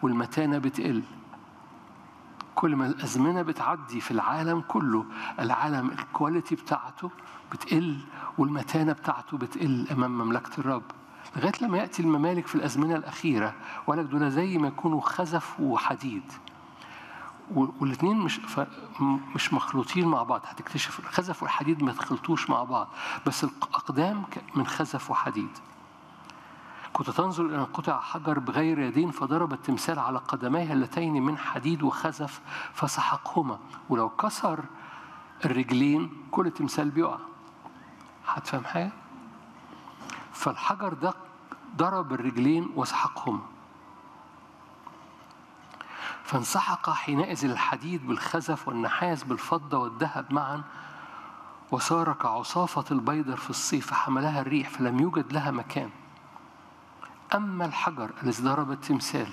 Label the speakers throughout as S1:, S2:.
S1: والمتانة بتقل كل ما الأزمنة بتعدي في العالم كله العالم الكواليتي بتاعته بتقل والمتانة بتاعته بتقل أمام مملكة الرب لغاية لما يأتي الممالك في الأزمنة الأخيرة ولك دول زي ما يكونوا خزف وحديد والاثنين مش مش مخلوطين مع بعض هتكتشف الخزف والحديد ما يتخلطوش مع بعض بس الأقدام من خزف وحديد كنت تنظر إلى قطع حجر بغير يدين فضرب التمثال على قدميه اللتين من حديد وخزف فسحقهما ولو كسر الرجلين كل تمثال بيقع هتفهم حاجة؟ فالحجر ده ضرب الرجلين وسحقهما فانسحق حينئذ الحديد بالخزف والنحاس بالفضة والذهب معا وصار كعصافة البيضر في الصيف فحملها الريح فلم يوجد لها مكان أما الحجر الذي ضرب التمثال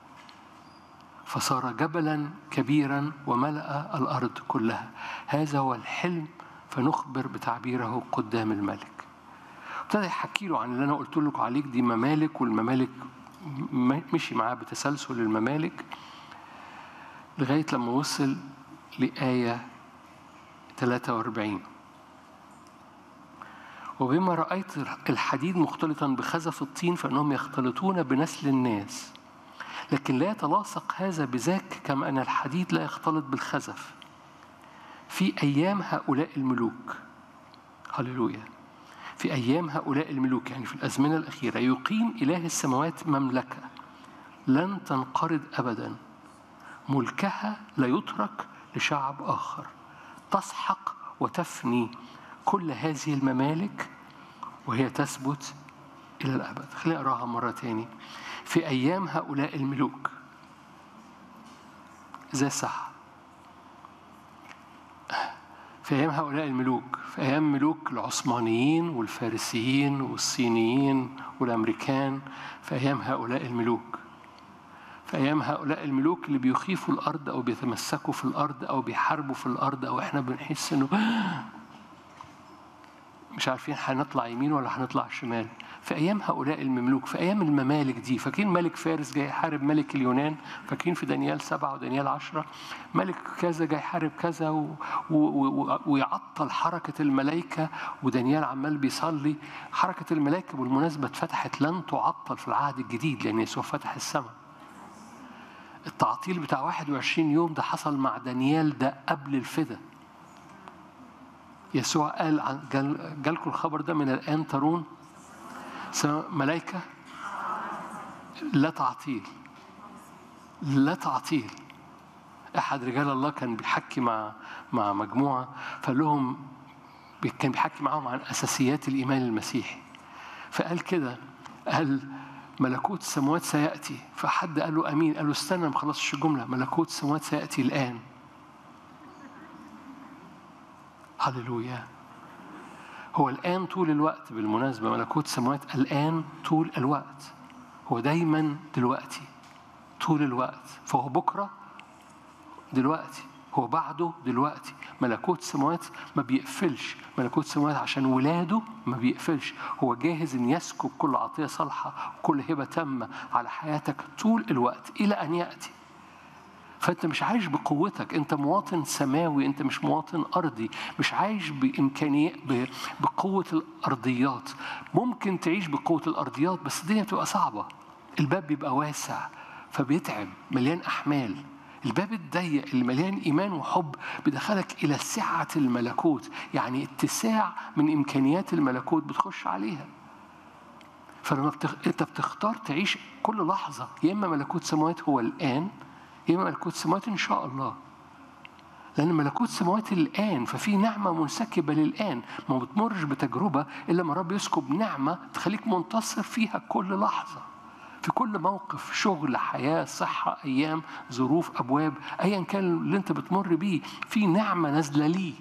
S1: فصار جبلا كبيرا وملأ الأرض كلها هذا هو الحلم فنخبر بتعبيره قدام الملك ابتدى يحكي له عن اللي أنا قلت لكم عليك دي ممالك والممالك مشي معاه بتسلسل الممالك لغاية لما وصل لآية 43 وبما رأيت الحديد مختلطا بخزف الطين فإنهم يختلطون بنسل الناس لكن لا يتلاصق هذا بذاك كما أن الحديد لا يختلط بالخزف في أيام هؤلاء الملوك هللويا في أيام هؤلاء الملوك يعني في الأزمنة الأخيرة يقيم إله السماوات مملكة لن تنقرض أبدا ملكها لا يترك لشعب آخر تسحق وتفني كل هذه الممالك وهي تثبت إلى الأبد خليني أقراها مرة تاني في أيام هؤلاء الملوك زي صح في أيام هؤلاء الملوك في أيام ملوك العثمانيين والفارسيين والصينيين والأمريكان في أيام هؤلاء الملوك في أيام هؤلاء الملوك اللي بيخيفوا الأرض أو بيتمسكوا في الأرض أو بيحاربوا في الأرض أو إحنا بنحس إنه مش عارفين هنطلع يمين ولا هنطلع شمال في ايام هؤلاء المملوك في ايام الممالك دي فاكرين ملك فارس جاي يحارب ملك اليونان فاكرين في دانيال سبعة ودانيال عشرة ملك كذا جاي يحارب كذا و... و... و... ويعطل حركة الملائكة ودانيال عمال بيصلي حركة الملائكة بالمناسبة اتفتحت لن تعطل في العهد الجديد لأن يسوع فتح السماء التعطيل بتاع 21 يوم ده حصل مع دانيال ده قبل الفدا يسوع قال عن جالكم الخبر ده من الآن ترون ملائكة لا تعطيل لا تعطيل أحد رجال الله كان بيحكي مع مع مجموعة فقال لهم كان بيحكي معاهم عن أساسيات الإيمان المسيحي فقال كده قال ملكوت السماوات سيأتي فحد قال له أمين قال له استنى ما خلصش الجملة ملكوت السماوات سيأتي الآن هللويا هو الآن طول الوقت بالمناسبة ملكوت السماوات الآن طول الوقت هو دايما دلوقتي طول الوقت فهو بكرة دلوقتي هو بعده دلوقتي ملكوت السماوات ما بيقفلش ملكوت السماوات عشان ولاده ما بيقفلش هو جاهز ان يسكب كل عطيه صالحه وكل هبه تامه على حياتك طول الوقت الى ان ياتي فانت مش عايش بقوتك انت مواطن سماوي انت مش مواطن ارضي مش عايش بامكانيه بقوه الارضيات ممكن تعيش بقوه الارضيات بس الدنيا بتبقى صعبه الباب بيبقى واسع فبيتعب مليان احمال الباب الضيق اللي مليان ايمان وحب بيدخلك الى سعه الملكوت يعني اتساع من امكانيات الملكوت بتخش عليها فلما بتخ... انت بتختار تعيش كل لحظه يا اما ملكوت سماوات هو الان يا اما ملكوت سماوات ان شاء الله لأن ملكوت سماوات الآن ففي نعمة منسكبة للآن ما بتمرش بتجربة إلا ما رب يسكب نعمة تخليك منتصر فيها كل لحظة في كل موقف شغل حياة صحة أيام ظروف أبواب أيا كان اللي أنت بتمر بيه في نعمة نازلة ليه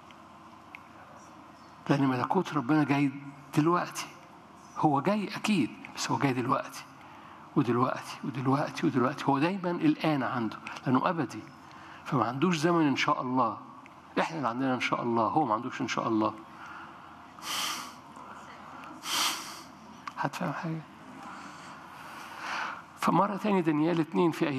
S1: لأن ملكوت ربنا جاي دلوقتي هو جاي أكيد بس هو جاي دلوقتي ودلوقتي ودلوقتي ودلوقتي هو دايما الآن عنده لأنه أبدي فما عندوش زمن إن شاء الله إحنا اللي عندنا إن شاء الله هو ما عندوش إن شاء الله هتفهم حاجة فمرة تاني دانيال اتنين في